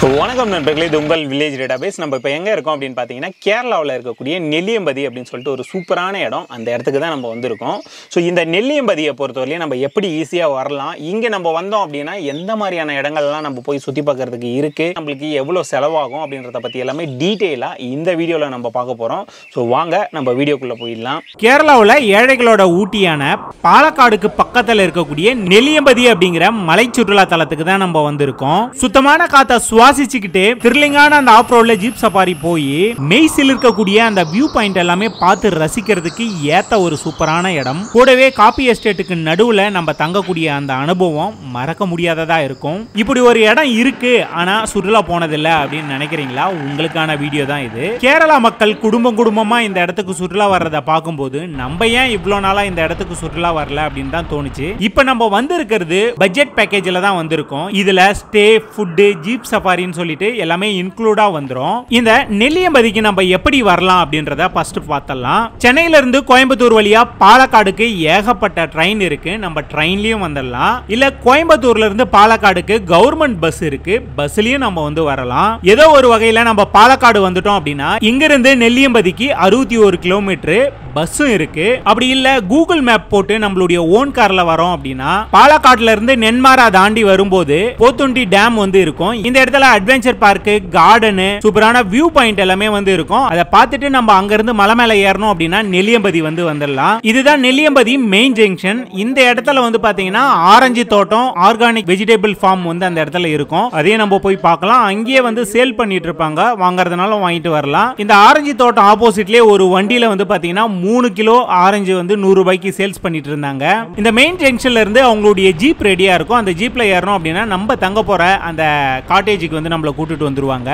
வணக்கம் நண்பர்களே இது உங்கள் வில்லேஜ் டேட்டாபேஸ் நம்ம இப்போ எங்கே இருக்கோம் அப்படின்னு பார்த்தீங்கன்னா கேரளாவில் இருக்கக்கூடிய நெல்லியம்பதி அப்படின்னு சொல்லிட்டு ஒரு சூப்பரான இடம் அந்த இடத்துக்கு தான் நம்ம வந்திருக்கோம் ஸோ இந்த நெல்லியம்பதியை பொறுத்தவரையிலும் நம்ம எப்படி ஈஸியாக வரலாம் இங்கே நம்ம வந்தோம் அப்படின்னா எந்த மாதிரியான இடங்கள்லாம் நம்ம போய் சுற்றி பார்க்கறதுக்கு இருக்குது நம்மளுக்கு எவ்வளோ செலவாகும் அப்படின்றத பற்றி எல்லாமே டீட்டெயிலாக இந்த வீடியோவில் நம்ம பார்க்க போகிறோம் ஸோ வாங்க நம்ம வீடியோக்குள்ளே போயிடலாம் கேரளாவில் ஏழைகளோட ஊட்டியான பாலக்காடுக்கு பக்கத்தில் இருக்கக்கூடிய நெல்லியம்பதி அப்படிங்கிற மலை சுற்றுலா தலத்துக்கு தான் நம்ம வந்திருக்கோம் சுத்தமான காத்த சுவாசிச்சுக்கிட்டு த்ரில்லிங்கான அந்த ஆஃப் ரோட்ல ஜீப் சஃபாரி போய் மெய்சில் இருக்கக்கூடிய அந்த வியூ பாயிண்ட் எல்லாமே பார்த்து ரசிக்கிறதுக்கு ஏத்த ஒரு சூப்பரான இடம் கூடவே காபி எஸ்டேட்டுக்கு நடுவுல நம்ம தங்கக்கூடிய அந்த அனுபவம் மறக்க முடியாததா இருக்கும் இப்படி ஒரு இடம் இருக்கு ஆனா சுற்றுலா போனதில்லை அப்படின்னு நினைக்கிறீங்களா உங்களுக்கான வீடியோ தான் இது கேரளா மக்கள் குடும்பம் குடும்பமா இந்த இடத்துக்கு சுற்றுலா வர்றத பார்க்கும்போது நம்ம ஏன் இவ்வளோ நாளா இந்த இடத்துக்கு சுற்றுலா வரல அப்படின்னு தான் தோணுச்சு இப்போ நம்ம வந்திருக்கிறது பட்ஜெட் பேக்கேஜில் தான் வந்திருக்கோம் இதுல ஸ்டே ஃபுட்டு ஜீப் சஃபாரின்னு சொல்லிட்டு எல்லாமே இன்க்ளூடா வந்துரும் இந்த நெல்லியம்பதிக்கு நம்ம எப்படி வரலாம் அப்படின்றத ஃபர்ஸ்ட் பார்த்தலாம் சென்னையில இருந்து கோயம்புத்தூர் வழியா பாலக்காடுக்கு ஏகப்பட்ட ட்ரெயின் இருக்கு நம்ம ட்ரெயின்லயும் வந்துடலாம் இல்ல கோயம்புத்தூர்ல இருந்து பாலக்காடுக்கு கவர்மெண்ட் பஸ் இருக்கு பஸ்லயும் நம்ம வந்து வரலாம் ஏதோ ஒரு வகையில நம்ம பாலக்காடு வந்துட்டோம் அப்படின்னா இங்க இருந்து நெல்லியம்பதிக்கு அறுபத்தி ஒரு கிலோமீட்டர் பஸ்ஸும் இருக்கு அப்படி இல்ல கூகுள் மேப் போட்டு நம்மளுடைய ஓன் கார்ல வரோம் அப்படின்னா பாலக்காட்டுல இருந்து நென்மாரா தாண்டி வரும்போது போத்துண்டி டேம் வந்து இருக்கும் இந்த இடத்துல அட்வென்ச்சர் பார்க் கார்டனு சூப்பரான வியூ பாயிண்ட் எல்லாமே வந்து இருக்கும் அதை பார்த்துட்டு நம்ம அங்க இருந்து மலை மேல ஏறணும் அப்படின்னா நெல்லியம்பதி வந்து வந்துடலாம் இதுதான் நெல்லியம்பதி மெயின் ஜங்ஷன் இந்த இடத்துல வந்து பாத்தீங்கன்னா ஆரஞ்சு தோட்டம் ஆர்கானிக் வெஜிடபிள் ஃபார்ம் வந்து அந்த இடத்துல இருக்கும் அதையும் நம்ம போய் பார்க்கலாம் அங்கேயே வந்து சேல் பண்ணிட்டு இருப்பாங்க வாங்குறதுனால வாங்கிட்டு வரலாம் இந்த ஆரஞ்சு தோட்டம் ஆப்போசிட்லயே ஒரு வண்டியில வந்து பாத்தீங்கன்னா மூணு கிலோ ஆரஞ்சு வந்து நூறு ரூபாய்க்கு சேல்ஸ் பண்ணிட்டு இருந்தாங்க இந்த மெயின் ஜங்ஷன்ல இருந்து அவங்களுடைய ஜீப் ரெடியா இருக்கும் அந்த ஜீப்ல ஏறணும் அப்படின்னா நம்ம தங்க போற அந்த காட்டேஜுக்கு வந்து நம்மளை கூட்டிட்டு வந்துருவாங்க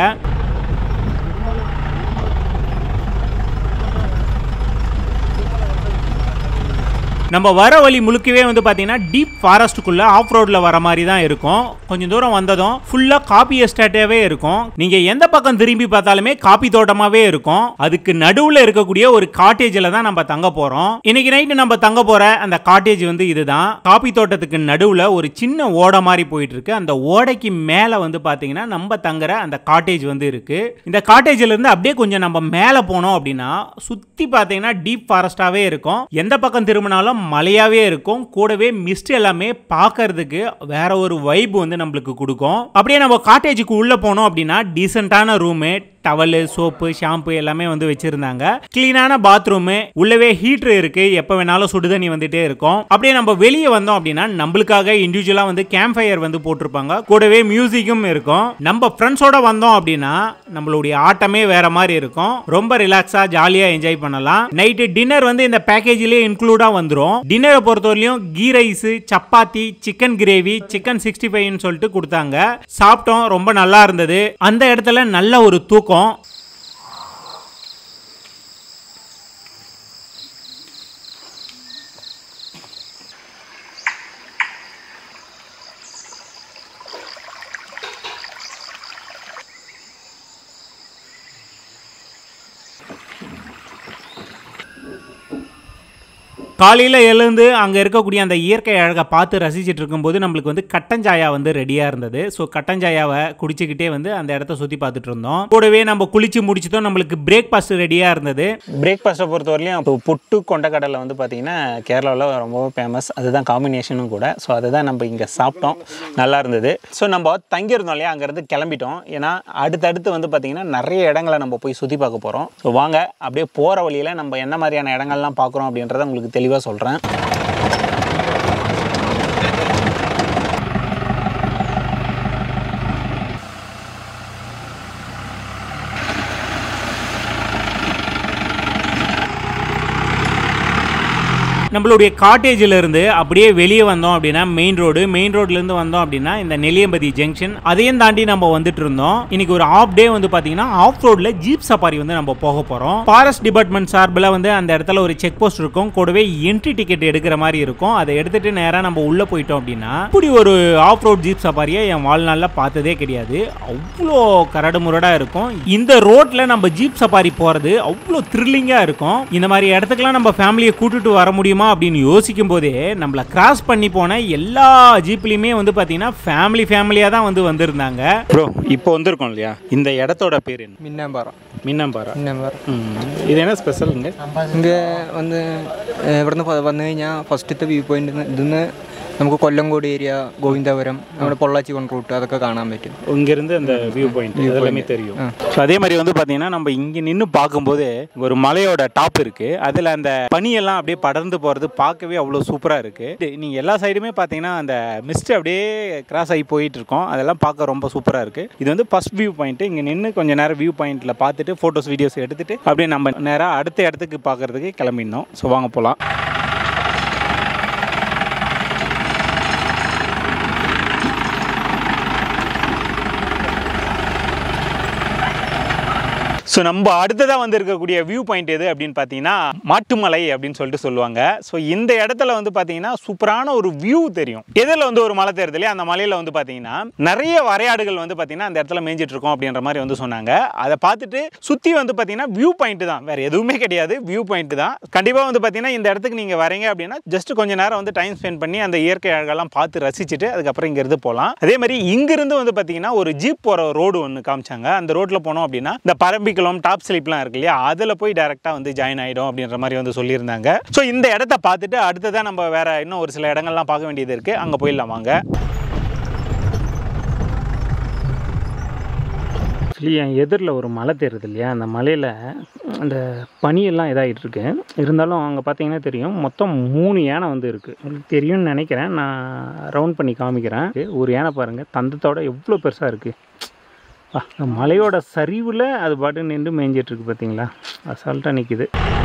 நம்ம வர வழி முழுக்கவே வந்து பார்த்தீங்கன்னா டீப் ஃபாரஸ்ட்டுக்குள்ள ஆஃப் ரோட்ல வர மாதிரி தான் இருக்கும் கொஞ்சம் தூரம் வந்ததும் ஃபுல்லாக காபி எஸ்டேட்டாவே இருக்கும் நீங்க எந்த பக்கம் திரும்பி பார்த்தாலுமே காபி தோட்டமாவே இருக்கும் அதுக்கு நடுவில் இருக்கக்கூடிய ஒரு காட்டேஜில் தான் நம்ம தங்க போறோம் இன்னைக்கு நைட்டு நம்ம தங்க போற அந்த காட்டேஜ் வந்து இதுதான் காபி தோட்டத்துக்கு நடுவில் ஒரு சின்ன ஓடை மாதிரி போயிட்டு இருக்கு அந்த ஓடைக்கு மேலே வந்து பார்த்தீங்கன்னா நம்ம தங்குற அந்த காட்டேஜ் வந்து இருக்கு இந்த காட்டேஜ்ல இருந்து அப்படியே கொஞ்சம் நம்ம மேலே போனோம் அப்படின்னா சுத்தி பார்த்தீங்கன்னா டீப் ஃபாரஸ்டாவே இருக்கும் எந்த பக்கம் திரும்பினாலும் மலையாவே இருக்கும் கூடவே மிஸ்ட் எல்லாமே பார்க்கறதுக்கு வேற ஒரு வைப் வந்து நம்மளுக்கு கொடுக்கும் அப்படியே நம்ம காட்டேஜுக்கு உள்ள போனோம் அப்படின்னா டீசென்டான ரூமு டவலு சோப்பு ஷாம்பு எல்லாமே வந்து வச்சிருந்தாங்க கிளீனான பாத்ரூமு உள்ளவே ஹீட்டர் இருக்கு எப்போ வேணாலும் சுடுதண்ணி வந்துட்டே இருக்கும் அப்படியே நம்ம வெளியே வந்தோம் அப்படின்னா நம்மளுக்காக இண்டிவிஜுவலா வந்து கேம்ப் ஃபயர் வந்து போட்டிருப்பாங்க கூடவே மியூசிக்கும் இருக்கும் நம்ம ஃப்ரெண்ட்ஸோட வந்தோம் அப்படின்னா நம்மளுடைய ஆட்டமே வேற மாதிரி இருக்கும் ரொம்ப ரிலாக்ஸா ஜாலியா என்ஜாய் பண்ணலாம் நைட்டு டின்னர் வந்து இந்த பேக்கேஜ்லயே இன்க்ளூடா வந்துரும் டின்னரை பொறுத்தவரையும் ghee rice chapati chicken gravy chicken sixty ஃபைவ்னு சொல்லிட்டு கொடுத்தாங்க சாப்பிட்டோம் ரொம்ப நல்லா இருந்தது அந்த இடத்துல நல்ல ஒரு தூக்கம் காலையில் எழுந்து அங்கே இருக்கக்கூடிய அந்த இயற்கை அழகை பார்த்து ரசிச்சிட்டு இருக்கும்போது நம்மளுக்கு வந்து கட்டஞ்சாயா வந்து ரெடியாக இருந்தது ஸோ கட்டஞ்சாயாவை குடிச்சிக்கிட்டே வந்து அந்த இடத்த சுற்றி பார்த்துட்டு இருந்தோம் கூடவே நம்ம குளிச்சு முடிச்சதும் நம்மளுக்கு பிரேக்ஃபாஸ்ட் ரெடியாக இருந்தது பிரேக்ஃபாஸ்ட்டை பொறுத்தவரையிலும் இப்போ புட்டு கொண்டக்கடலை வந்து பார்த்திங்கன்னா கேரளாவில் ரொம்பவும் ஃபேமஸ் அதுதான் காம்பினேஷனும் கூட ஸோ அதுதான் நம்ம இங்கே சாப்பிட்டோம் நல்லா இருந்தது ஸோ நம்ம தங்கியிருந்தோம் இல்லையா அங்கேருந்து கிளம்பிட்டோம் ஏன்னா அடுத்தடுத்து வந்து பார்த்திங்கன்னா நிறைய இடங்களை நம்ம போய் சுற்றி பார்க்க போகிறோம் ஸோ வாங்க அப்படியே போகிற வழியில் நம்ம என்ன மாதிரியான இடங்கள்லாம் பார்க்குறோம் அப்படின்றத உங்களுக்கு தெளிவாக சொல்கிறேன் நம்மளுடைய காட்டேஜில் இருந்து அப்படியே வெளியே வந்தோம் அப்படின்னா மெயின் ரோடு மெயின் ரோட்லேருந்து வந்தோம் அப்படின்னா இந்த நெல்லியம்பதி ஜங்ஷன் அதையும் தாண்டி நம்ம வந்துட்டு இருந்தோம் இன்னைக்கு ஒரு ஆஃப் டே வந்து பார்த்தீங்கன்னா ஆஃப் ரோட்ல ஜீப் சஃபாரி வந்து நம்ம போக போகிறோம் ஃபாரஸ்ட் டிபார்ட்மெண்ட் சார்பில் வந்து அந்த இடத்துல ஒரு செக் போஸ்ட் இருக்கும் கூடவே என்ட்ரி டிக்கெட் எடுக்கிற மாதிரி இருக்கும் அதை எடுத்துட்டு நேராக நம்ம உள்ளே போயிட்டோம் அப்படின்னா இப்படி ஒரு ஆஃப் ரோட் ஜீப் சஃபாரியை என் வாழ்நாளில் பார்த்ததே கிடையாது அவ்வளோ கரடு முரடாக இருக்கும் இந்த ரோட்ல நம்ம ஜீப் சஃபாரி போகிறது அவ்வளோ த்ரில்லிங்காக இருக்கும் இந்த மாதிரி இடத்துக்குலாம் நம்ம ஃபேமிலியை கூட்டிட்டு வர முடியுமா போகலாம் அப்படின்னு யோசிக்கும் போதே நம்மளை கிராஸ் பண்ணி போன எல்லா ஜீப்லேயுமே வந்து பார்த்தீங்கன்னா ஃபேமிலி ஃபேமிலியாக தான் வந்து வந்திருந்தாங்க ப்ரோ இப்போ வந்திருக்கோம் இல்லையா இந்த இடத்தோட பேர் என்ன മിന്നാമ്പാറ மின்னம்பாரா മിന്നാമ്പാറ ம். இது என்ன ஸ்பெஷலுங்க ഇங்கே വന്ന് ഏഹ് ഇവിടുന്ന് പ- വന്നു കഴിഞ്ഞാൽ ഫസ്റ്റത്തെ വ്യൂ പോയിന്റ് ഇതിന്ന് നമുക്ക് കൊല്ലംകോട് ഏരിയ ഗോവിന്ദപുരം നമ്മുടെ പൊള്ളാച്ചി കൊൺ റൂട്ട് അതൊക്കെ കാണാൻ പറ്റും இங்கேருந்து அந்த வியூ பாயிண்ட் எல்லாமே தெரியும் ஸோ அதே மாதிரி வந்து பார்த்தீங்கன்னா நம்ம இங்கே நின்று பார்க்கும்போது ஒரு மலையோட டாப் இருக்குது அதில் அந்த பனியெல்லாம் அப்படியே படர்ந்து போகிறது பார்க்கவே அவ்வளோ சூப்பராக இருக்குது நீங்கள் எல்லா சைடுமே பார்த்தீங்கன்னா அந்த மிஸ்ட் அப்படியே கிராஸ் ஆகி போயிட்டு இருக்கோம் அதெல்லாம் பார்க்க ரொம்ப சூப்பராக இருக்குது இது வந்து ஃபர்ஸ்ட் வியூ பாயிண்ட் இங்கே நின்று கொஞ்சம் நேரம் வியூ பாயிண்ட்டில் பார்த்துட்டு ஃபோட்டோஸ் வீடியோஸ் எடுத்துகிட்டு அப்படியே நம்ம நேராக அடுத்த இடத்துக்கு பார்க்குறதுக்கு கிளம்பிடணும் ஸோ வாங்க போகலாம் ஸோ நம்ம அடுத்ததாக வந்து இருக்கக்கூடிய வியூ பாயிண்ட் எது அப்படின்னு பார்த்தீங்கன்னா மாட்டுமலை அப்படின்னு சொல்லிட்டு சொல்லுவாங்க ஸோ இந்த இடத்துல வந்து பார்த்தீங்கன்னா சூப்பரான ஒரு வியூ தெரியும் எதில் வந்து ஒரு மலை தெரியுது இல்லையா அந்த மலையில் வந்து பார்த்தீங்கன்னா நிறைய வரையாடுகள் வந்து பார்த்தீங்கன்னா அந்த இடத்துல மேய்ஞ்சிட்டு இருக்கோம் அப்படின்ற மாதிரி வந்து சொன்னாங்க அதை பார்த்துட்டு சுற்றி வந்து பார்த்தீங்கன்னா வியூ பாயிண்ட் தான் வேறு எதுவுமே கிடையாது வியூ பாயிண்ட் தான் கண்டிப்பாக வந்து பார்த்தீங்கன்னா இந்த இடத்துக்கு நீங்கள் வரீங்க அப்படின்னா ஜஸ்ட் கொஞ்ச நேரம் வந்து டைம் ஸ்பெண்ட் பண்ணி அந்த இயற்கை அழகெல்லாம் பார்த்து ரசிச்சுட்டு அதுக்கப்புறம் இங்கேருந்து போகலாம் அதே மாதிரி இங்கிருந்து வந்து பார்த்தீங்கன்னா ஒரு ஜீப் போகிற ரோடு ஒன்று காமிச்சாங்க அந்த ரோட்டில் போனோம் அப்படின்னா இந்த பரம்பிக்குளம் டாப் ஸ்லிப்லாம் இருக்கு இல்லையா அதில் போய் டேரெக்டாக வந்து ஜாயின் ஆகிடும் அப்படின்ற மாதிரி வந்து சொல்லியிருந்தாங்க ஸோ இந்த இடத்த பார்த்துட்டு அடுத்ததான் நம்ம வேற இன்னும் ஒரு சில இடங்கள்லாம் பார்க்க வேண்டியது இருக்குது அங்கே போயிடலாம் வாங்க ஆக்சுவலி என் எதிரில் ஒரு மலை தெரியுது இல்லையா அந்த மலையில் அந்த பனியெல்லாம் இதாகிட்டு இருக்கு இருந்தாலும் அங்கே பார்த்தீங்கன்னா தெரியும் மொத்தம் மூணு யானை வந்து இருக்குது உங்களுக்கு தெரியும்னு நினைக்கிறேன் நான் ரவுண்ட் பண்ணி காமிக்கிறேன் ஒரு யானை பாருங்கள் தந்தத்தோட எவ்வளோ பெருசாக இருக்குது அந்த மலையோட சரிவில் அது பாட்டு நின்று மேய்ஞ்சிட்டு இருக்கு பார்த்தீங்களா அசால்ட்டாக நிற்கிது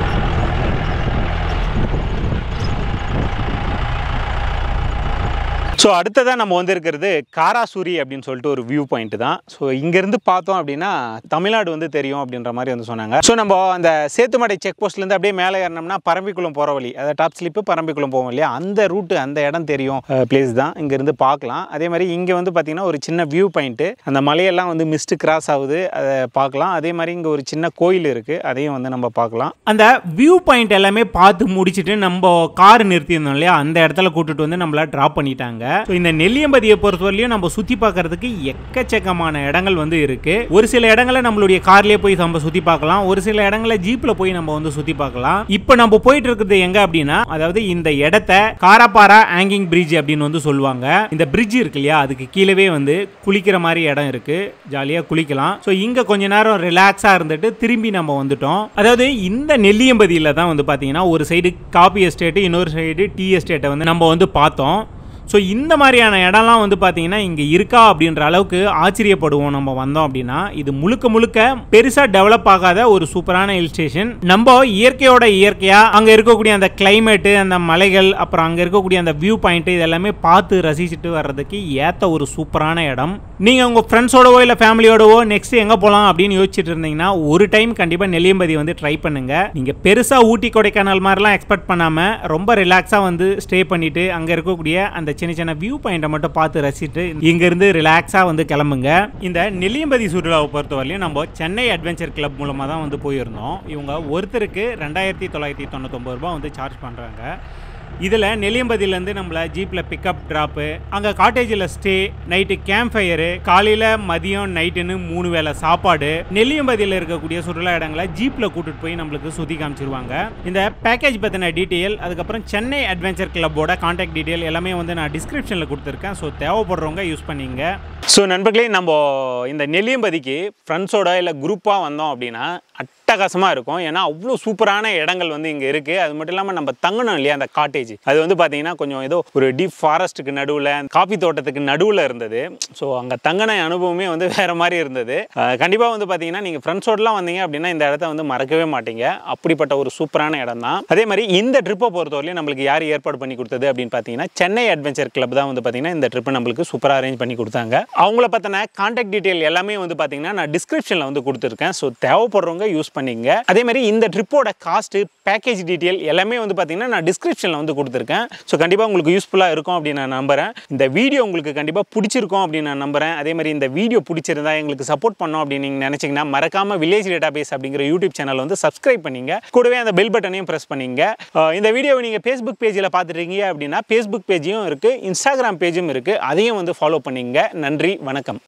ஸோ அடுத்ததாக நம்ம வந்திருக்கிறது காராசூரி அப்படின்னு சொல்லிட்டு ஒரு வியூ பாயிண்ட் தான் ஸோ இங்கேருந்து பார்த்தோம் அப்படின்னா தமிழ்நாடு வந்து தெரியும் அப்படின்ற மாதிரி வந்து சொன்னாங்க ஸோ நம்ம அந்த சேத்துமடை செக் போஸ்ட்லேருந்து அப்படியே மேலே ஏறினோம்னா பரம்பிக்குளம் போகிற வழி அதாவது டாப் ஸ்லிப்பு பரம்பிக்குளம் போவோம் இல்லையா அந்த ரூட்டு அந்த இடம் தெரியும் பிளேஸ் தான் இங்கேருந்து பார்க்கலாம் அதே மாதிரி இங்கே வந்து பார்த்திங்கன்னா ஒரு சின்ன வியூ பாயிண்ட்டு அந்த மலையெல்லாம் வந்து மிஸ்ட் கிராஸ் ஆகுது அதை பார்க்கலாம் அதே மாதிரி இங்கே ஒரு சின்ன கோயில் இருக்குது அதையும் வந்து நம்ம பார்க்கலாம் அந்த வியூ பாயிண்ட் எல்லாமே பார்த்து முடிச்சுட்டு நம்ம கார் நிறுத்தியிருந்தோம் இல்லையா அந்த இடத்துல கூட்டிட்டு வந்து நம்மள ட்ராப் பண்ணிட்டாங்க ஸோ இந்த நெல்லியம்பதியை பொறுத்தவரையிலும் நம்ம சுற்றி பார்க்கறதுக்கு எக்கச்சக்கமான இடங்கள் வந்து இருக்கு ஒரு சில இடங்களை நம்மளுடைய கார்லயே போய் நம்ம சுற்றி பார்க்கலாம் ஒரு சில இடங்களை ஜீப்பில் போய் நம்ம வந்து சுற்றி பார்க்கலாம் இப்போ நம்ம போயிட்டு இருக்கிறது எங்க அப்படின்னா அதாவது இந்த இடத்த காராப்பாரா ஹேங்கிங் பிரிட்ஜ் அப்படின்னு வந்து சொல்லுவாங்க இந்த பிரிட்ஜ் இருக்கு இல்லையா அதுக்கு கீழவே வந்து குளிக்கிற மாதிரி இடம் இருக்கு ஜாலியாக குளிக்கலாம் ஸோ இங்கே கொஞ்ச நேரம் ரிலாக்ஸாக இருந்துட்டு திரும்பி நம்ம வந்துட்டோம் அதாவது இந்த நெல்லியம்பதியில் தான் வந்து பார்த்தீங்கன்னா ஒரு சைடு காபி எஸ்டேட்டு இன்னொரு சைடு டீ எஸ்டேட்டை வந்து நம்ம வந்து பார்த்தோம் ஸோ இந்த மாதிரியான இடம்லாம் வந்து பார்த்தீங்கன்னா இங்கே இருக்கா அப்படின்ற அளவுக்கு ஆச்சரியப்படுவோம் நம்ம வந்தோம் அப்படின்னா இது முழுக்க முழுக்க பெருசாக டெவலப் ஆகாத ஒரு சூப்பரான ஹில் ஸ்டேஷன் நம்ம இயற்கையோட இயற்கையாக அங்கே இருக்கக்கூடிய அந்த கிளைமேட்டு அந்த மலைகள் அப்புறம் அங்கே இருக்கக்கூடிய அந்த வியூ பாயிண்ட் இதெல்லாமே பார்த்து ரசிச்சுட்டு வர்றதுக்கு ஏற்ற ஒரு சூப்பரான இடம் நீங்கள் உங்கள் ஃப்ரெண்ட்ஸோடவோ இல்லை ஃபேமிலியோடவோ நெக்ஸ்ட் எங்கே போகலாம் அப்படின்னு யோசிச்சுட்டு இருந்தீங்கன்னா ஒரு டைம் கண்டிப்பாக நெல்லியம்பதி வந்து ட்ரை பண்ணுங்க நீங்கள் பெருசாக ஊட்டி கொடைக்கானல் மாதிரிலாம் எக்ஸ்பெக்ட் பண்ணாமல் ரொம்ப ரிலாக்ஸாக வந்து ஸ்டே பண்ணிட்டு அங்கே இருக்கக்கூடிய அந்த சின்ன சின்ன வியூ பாயிண்ட்டை மட்டும் பார்த்து ரசிச்சுட்டு இங்கேருந்து ரிலாக்ஸாக வந்து கிளம்புங்க இந்த நெல்லியம்பதி சுற்றுலாவை பொறுத்தவரையிலும் நம்ம சென்னை அட்வென்ச்சர் கிளப் மூலமாக தான் வந்து போயிருந்தோம் இவங்க ஒருத்தருக்கு ரெண்டாயிரத்தி தொள்ளாயிரத்தி தொண்ணூத்தொம்பது ரூபா வந்து சார்ஜ் பண்ணுறாங்க இதில் நெல்லியம்பதியிலேருந்து நம்மளை ஜீப்பில் பிக்கப் ட்ராப்பு அங்கே காட்டேஜில் ஸ்டே நைட்டு கேம்ப் ஃபயரு காலையில் மதியம் நைட்டுன்னு மூணு வேளை சாப்பாடு நெல்லியம்பதியில் இருக்கக்கூடிய சுற்றுலா இடங்களை ஜீப்பில் கூட்டிட்டு போய் நம்மளுக்கு சுற்றி காமிச்சிருவாங்க இந்த பேக்கேஜ் பற்றின டீட்டெயில் அதுக்கப்புறம் சென்னை அட்வென்ச்சர் கிளப்போட காண்டாக்ட் டீட்டெயில் எல்லாமே வந்து நான் டிஸ்கிரிப்ஷனில் கொடுத்துருக்கேன் ஸோ தேவைப்படுறவங்க யூஸ் பண்ணிங்க ஸோ நண்பர்களே நம்ம இந்த நெல்லியம்பதிக்கு ஃப்ரெண்ட்ஸோட இல்லை குரூப்பாக வந்தோம் அப்படின்னா அட்டகாசமாக இருக்கும் ஏன்னா அவ்வளோ சூப்பரான இடங்கள் வந்து இங்கே இருக்குது அது மட்டும் இல்லாமல் நம்ம தங்கணும் இல்லையா அந்த காட்டேஜ் அது வந்து பார்த்தீங்கன்னா கொஞ்சம் ஏதோ ஒரு டீப் ஃபாரஸ்ட்டுக்கு நடுவில் காஃபி தோட்டத்துக்கு நடுவில் இருந்தது ஸோ அங்கே தங்கின அனுபவமே வந்து வேறு மாதிரி இருந்தது கண்டிப்பாக வந்து பார்த்தீங்கன்னா நீங்கள் ஃப்ரெண்ட்ஸோடலாம் வந்தீங்க அப்படின்னா இந்த இடத்த வந்து மறக்கவே மாட்டீங்க அப்படிப்பட்ட ஒரு சூப்பரான இடம் தான் அதே மாதிரி இந்த ட்ரிப்பை பொறுத்தவரையிலும் நம்மளுக்கு யார் ஏற்பாடு பண்ணி கொடுத்தது அப்படின்னு பார்த்தீங்கன்னா சென்னை அட்வென்ச்சர் கிளப் தான் வந்து பார்த்தீங்கன்னா இந்த ட்ரிப்பை நம்மளுக்கு சூப்பராக அரேஞ்ச் பண்ணி கொடுத்தாங்க அவங்கள பற்றின கான்டாக்ட் டீட்டெயில் எல்லாமே வந்து பார்த்தீங்கன்னா நான் டிஸ்கிரிப்ஷனில் வந்து கொடுத்துருக்கேன் ஸோ தேவைப்படுறவங்க யூஸ் பண்ணிங்க அதே மாதிரி இந்த ட்ரிப்போட காஸ்ட்டு பேக்கேஜ் டீட்டெயில் எல்லாமே வந்து பார்த்தீங்கன்னா நான் டிஸ்கிரிப்ஷனில் வந்து கொடுத்துருக்கேன் ஸோ கண்டிப்பாக உங்களுக்கு யூஸ்ஃபுல்லாக இருக்கும் அப்படின்னு நான் நம்புறேன் இந்த வீடியோ உங்களுக்கு கண்டிப்பாக பிடிச்சிருக்கும் அப்படின்னு நான் நம்புறேன் அதே மாதிரி இந்த வீடியோ பிடிச்சிருந்தா எங்களுக்கு சப்போர்ட் பண்ணோம் அப்படின்னு நீங்கள் நினச்சிங்கன்னா மறக்காம வில்லேஜ் டேட்டாபேஸ் அப்படிங்கிற யூடியூப் சேனல் வந்து சப்ஸ்கிரைப் பண்ணிங்க கூடவே அந்த பெல் பட்டனையும் ப்ரெஸ் பண்ணிங்க அஹ் இந்த வீடியோவை நீங்கள் ஃபேஸ்புக் பேஜில் பார்த்துருக்கீங்க அப்படின்னா ஃபேஸ்புக் பேஜையும் இருக்குது இன்ஸ்டாகிராம் பேஜும் இருக்குது அதையும் வந்து ஃபாலோ பண்ணிங்க நன்றி வணக்கம்